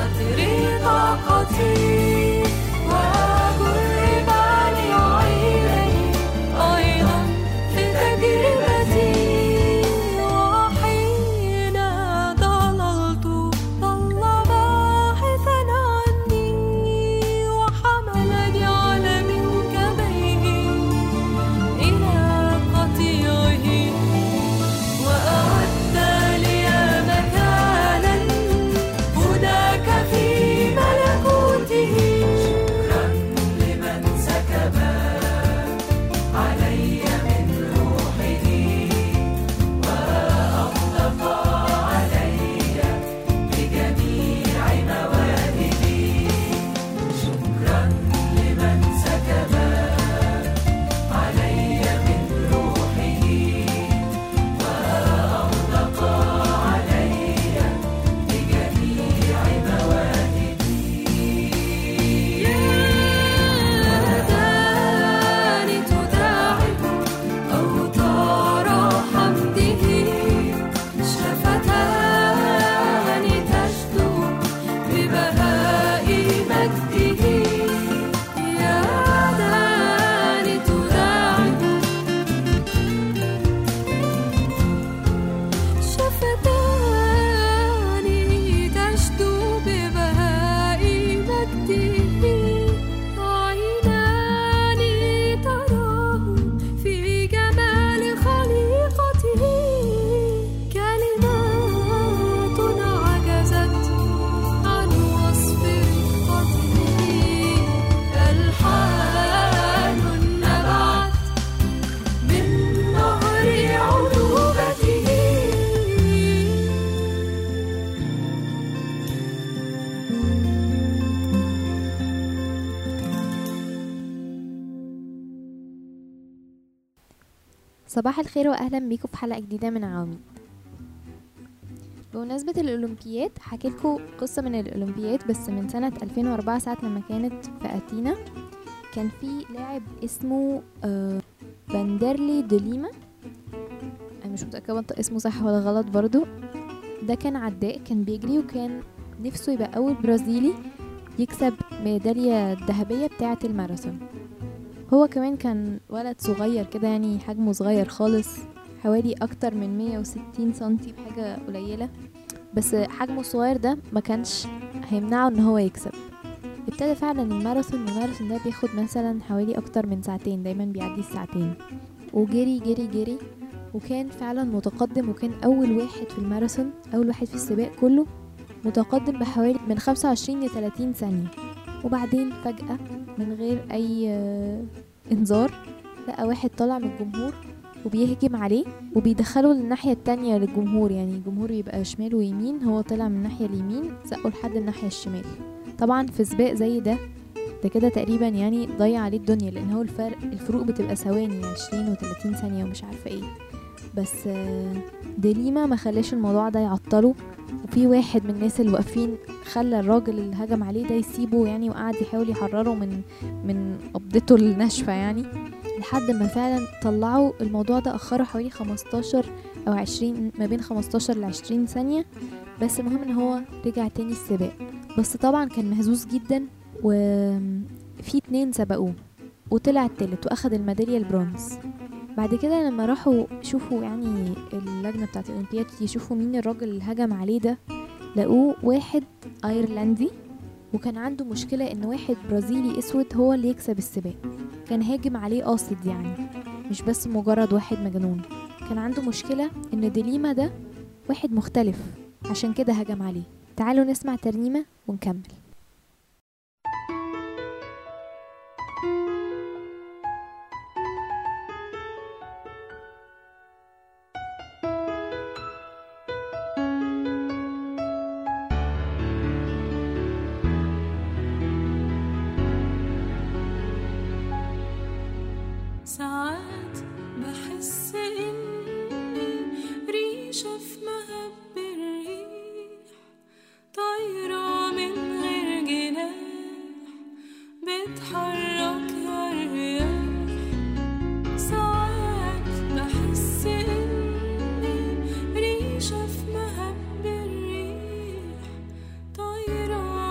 قدر طاقتي وجرب ليعينني أيضا في تجربتي وحين ضللت ضل باحثا عني وحملني على منكبيه إلى قطيعه وأعد لي مكانا هناك في ملكوته شكرا لمن سكب علي من روحه وأطلق علي بجميع مواهبه شكرا لمن سكب علي من روحه وأطلق علي بجميع مواهبي يدان تداعب أوتار حمده شفتان تشدو ببهاء مجده يدان تداعب شفتاني تشدو ببهاء مجده عينان تراه في جمال خليقته كلمات عجزت عن وصف رفقته ألحان نبعت من نهر عذوبته صباح الخير واهلا بيكم في حلقه جديده من عواميد بمناسبة الأولمبياد حكي لكم قصة من الأولمبياد بس من سنة 2004 ساعة لما كانت في أثينا كان في لاعب اسمه آه، فاندرلي دوليما أنا مش متأكدة بنطق اسمه صح ولا غلط برضو ده كان عداء كان بيجري وكان نفسه يبقى أول برازيلي يكسب ميدالية الذهبية بتاعة الماراثون هو كمان كان ولد صغير كده يعني حجمه صغير خالص حوالي اكتر من 160 سنتي بحاجة قليلة بس حجمه الصغير ده ما كانش هيمنعه ان هو يكسب ابتدى فعلا الماراثون الماراثون ده بياخد مثلا حوالي اكتر من ساعتين دايما بيعدي الساعتين وجري جري جري وكان فعلا متقدم وكان اول واحد في الماراثون اول واحد في السباق كله متقدم بحوالي من 25 ل 30 ثانية وبعدين فجأة من غير أي آه، إنذار لقى واحد طالع من الجمهور وبيهجم عليه وبيدخله للناحية التانية للجمهور يعني الجمهور يبقى شمال ويمين هو طلع من الناحية اليمين زقه لحد الناحية الشمال طبعا في سباق زي ده ده كده تقريبا يعني ضيع عليه الدنيا لان هو الفرق الفروق بتبقى ثواني 20 و30 ثانية ومش عارفة ايه بس آه، ديليما ما خلاش الموضوع ده يعطله وفي واحد من الناس اللي واقفين خلى الراجل اللي هجم عليه ده يسيبه يعني وقعد يحاول يحرره من من قبضته الناشفة يعني لحد ما فعلا طلعوا الموضوع ده أخره حوالي 15 أو 20 ما بين 15 ل 20 ثانية بس المهم ان هو رجع تاني السباق بس طبعا كان مهزوز جدا وفي اتنين سبقوه وطلع التالت واخد الميدالية البرونز بعد كده لما راحوا يشوفوا يعني اللجنة بتاعت الأولمبياد يشوفوا مين الراجل اللي هجم عليه ده لقوه واحد ايرلندي وكان عنده مشكلة ان واحد برازيلي اسود هو اللي يكسب السباق كان هاجم عليه قاصد يعني مش بس مجرد واحد مجنون كان عنده مشكلة ان ديليما ده واحد مختلف عشان كده هجم عليه تعالوا نسمع ترنيمة ونكمل ساعات بحس إني ريشة في مهب الريح طايرة من غير جناح بتحرك يا الرياح ساعات بحس إني ريشة في مهب الريح طايرة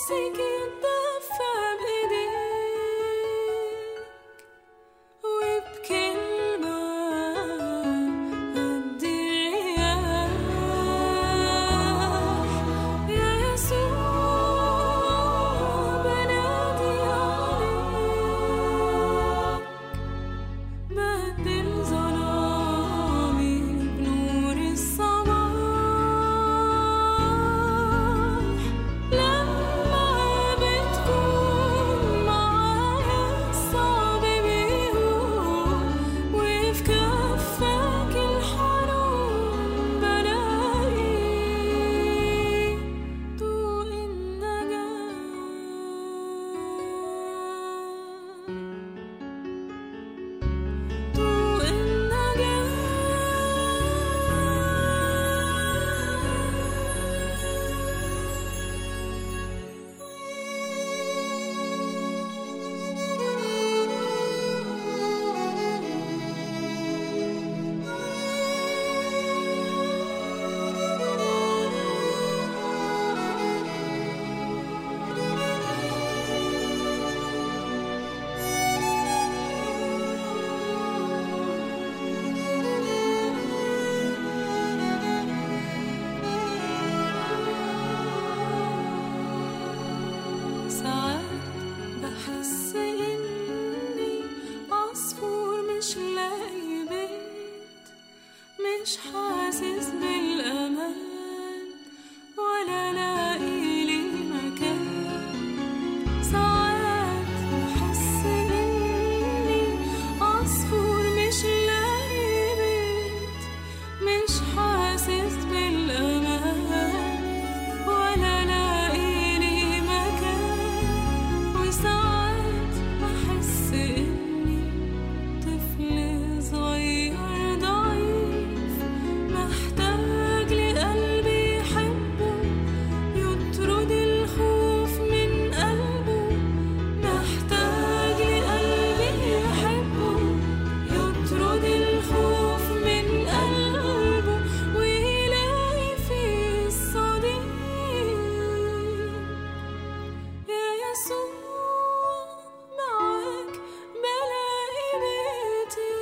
نفسك يتدفى بإيديك وبكلمة قد الرياح يا يسوع بنادي عليك بدل ظلامي بنور الصباح لما بتكون معايا الصعب بيهون وفي كفك الحنون بلاقي ضوء النجاة ضوء ساعات بحس إني عصفور مش لاقي بيت مش حاسس بالأمان ولا لاقي لي مكان ساعات بحس إني عصفور مش لاقي بيت مش حاسس بالأمان ولا لاقي لي مكان وساعات بحس إني طفل صغير ضعيف محتاج لقلبي يحبه يطرد الخوف من قلبه محتاج لقلبي يحبه يطرد الخوف من قلبه ويلاقي فيه الصديق يا يسوع معاك بلاقي بيتي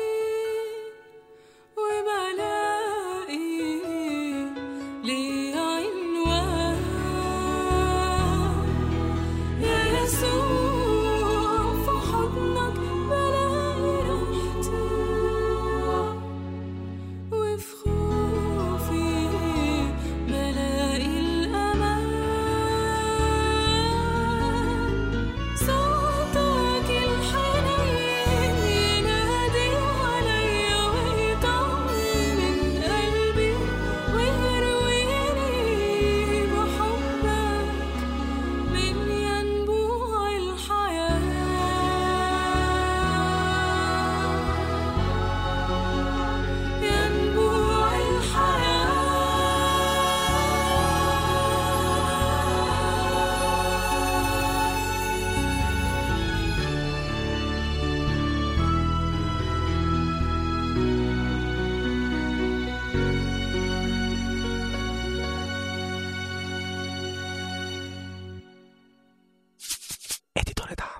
وبلاقي لي عنوان يا يسوع في حضنك بلاقي راحتي وفي خوفي بلاقي الأمان صوتك الحنين ينادي عليا ويطمن قلبي ويرويني بحبك من ينبوع الحياة ينبوع الحياة اديتور دعم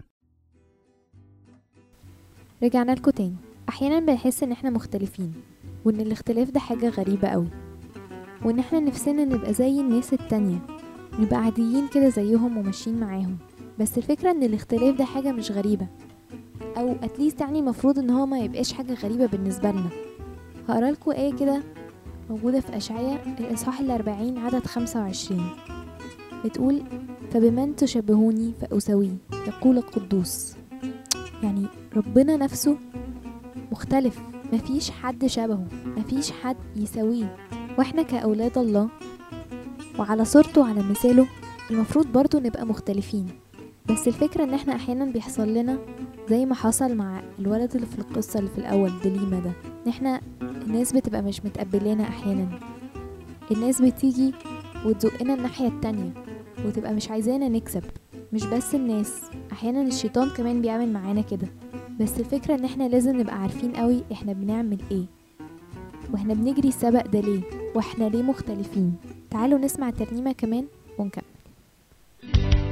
رجعنا لكم تاني احيانا بنحس ان احنا مختلفين وان الاختلاف ده حاجة غريبة قوي وان احنا نفسنا نبقى زي الناس التانية نبقى عاديين كده زيهم وماشيين معاهم بس الفكرة ان الاختلاف ده حاجة مش غريبة او اتليست يعني مفروض ان هو ما يبقاش حاجة غريبة بالنسبة لنا هقرا لكم ايه كده موجودة في اشعياء الاصحاح الاربعين عدد خمسة وعشرين بتقول فبمن تشبهوني فأسويه يقول القدوس يعني ربنا نفسه مختلف مفيش حد شبهه مفيش حد يساويه واحنا كأولاد الله وعلى صورته وعلى مثاله المفروض برضو نبقى مختلفين بس الفكرة ان احنا احيانا بيحصل لنا زي ما حصل مع الولد اللي في القصة اللي في الاول دليما ده ان احنا الناس بتبقى مش متقبلانا احيانا الناس بتيجي وتزقنا الناحية التانية وتبقى مش عايزانا نكسب مش بس الناس احيانا الشيطان كمان بيعمل معانا كده بس الفكرة ان احنا لازم نبقى عارفين قوي احنا بنعمل ايه واحنا بنجري السبق ده ليه واحنا ليه مختلفين تعالوا نسمع ترنيمة كمان ونكمل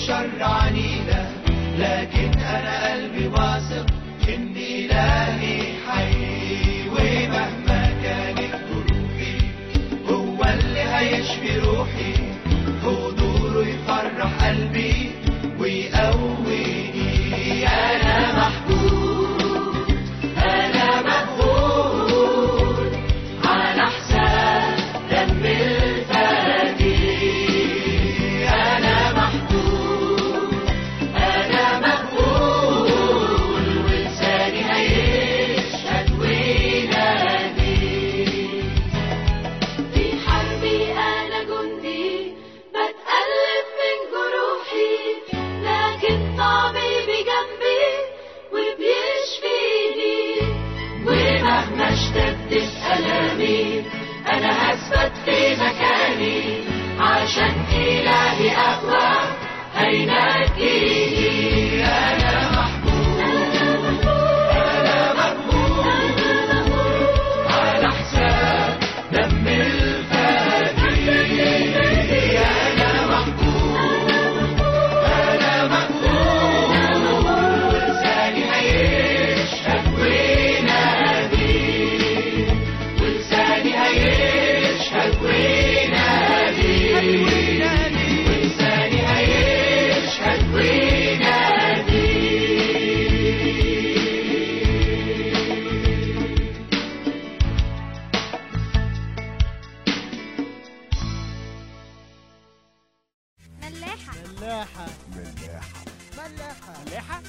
والشر عنيدة لكن أنا قلبي واثق إن إلهي حي ومهما كانت ظروفي هو اللي هيشفي روحي حضوره يفرح قلبي ويقويني أنا محبوب أنا مقبول على حساب دم الفدي أنا محبوب أنا مقبول ولساني هيشهد وينادي في حربي أنا جندي بتألف من جروحي لكن طبيبي جنبي وبيشفيني ومهما اشتدت ألامي أنا هثبت في مكاني عشان إلهي أقوى هينجيني أنا محبوب أنا مقبول على حساب دم الفدي أنا محبوب أنا مقبول ولساني هيشهد وينادي ولساني هيشهد وينادي ولساني هيشهد وينادي ملاحة ملاحة ملاحة ملاحة ملاحة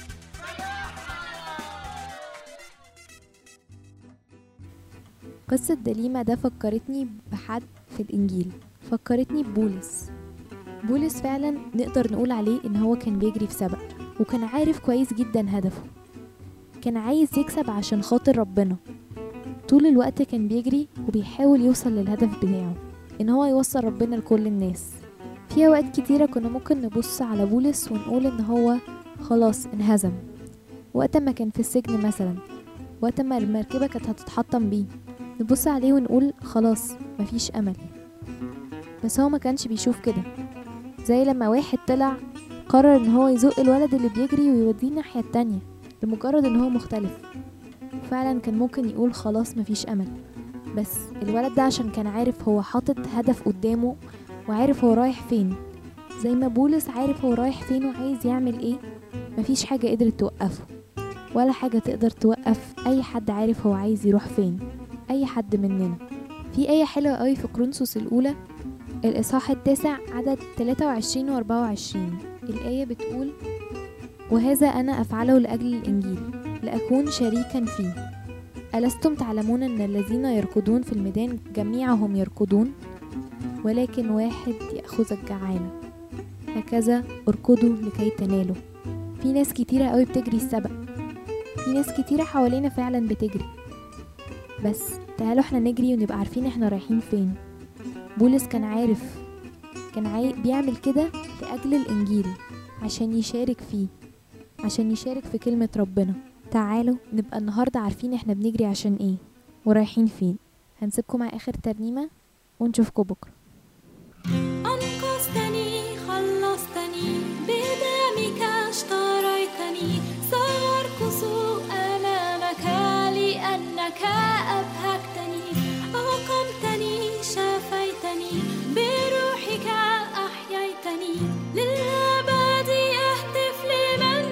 قصة دليمة ده فكرتني بحد في الإنجيل فكرتني ببولس بولس فعلا نقدر نقول عليه إن هو كان بيجري في سبق وكان عارف كويس جدا هدفه كان عايز يكسب عشان خاطر ربنا طول الوقت كان بيجري وبيحاول يوصل للهدف بتاعه إن هو يوصل ربنا لكل الناس في أوقات كتيرة كنا ممكن نبص على بولس ونقول إن هو خلاص انهزم وقت ما كان في السجن مثلا وقت ما المركبة كانت هتتحطم بيه نبص عليه ونقول خلاص مفيش أمل بس هو ما كانش بيشوف كده زي لما واحد طلع قرر ان هو يزق الولد اللي بيجري ويوديه الناحية التانية لمجرد ان هو مختلف فعلا كان ممكن يقول خلاص مفيش أمل بس الولد ده عشان كان عارف هو حاطط هدف قدامه وعارف هو رايح فين زي ما بولس عارف هو رايح فين وعايز يعمل ايه مفيش حاجة قدرت توقفه ولا حاجة تقدر توقف أي حد عارف هو عايز يروح فين أي حد مننا في آية حلوة قوي في كرونسوس الأولى الإصحاح التاسع عدد 23 و 24 الآية بتقول وهذا أنا أفعله لأجل الإنجيل لأكون شريكا فيه ألستم تعلمون أن الذين يركضون في الميدان جميعهم يركضون ولكن واحد يأخذ الجعالة هكذا اركضوا لكي تنالوا في ناس كتيرة قوي بتجري السبق في ناس كتيرة حوالينا فعلا بتجري بس تعالوا احنا نجري ونبقى عارفين احنا رايحين فين بولس كان عارف كان عاي... بيعمل كده لأجل الإنجيل عشان يشارك فيه عشان يشارك في كلمة ربنا تعالوا نبقى النهاردة عارفين احنا بنجري عشان ايه ورايحين فين هنسيبكم مع آخر ترنيمة ونشوفكم بكرة أنقذتني خلصتني بدمك اشتريتني سأرقص أمامك لأنك أبهجتني أقمتني شفيتني بروحك أحييتني للأبد أهتف لمن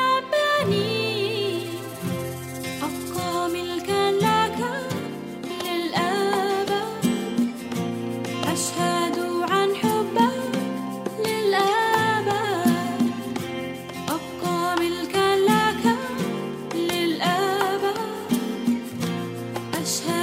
أحبني أبقى ملكا لك للأبد أشهد عن حبك للأبد أبقى ملكا لك للأبد أشهد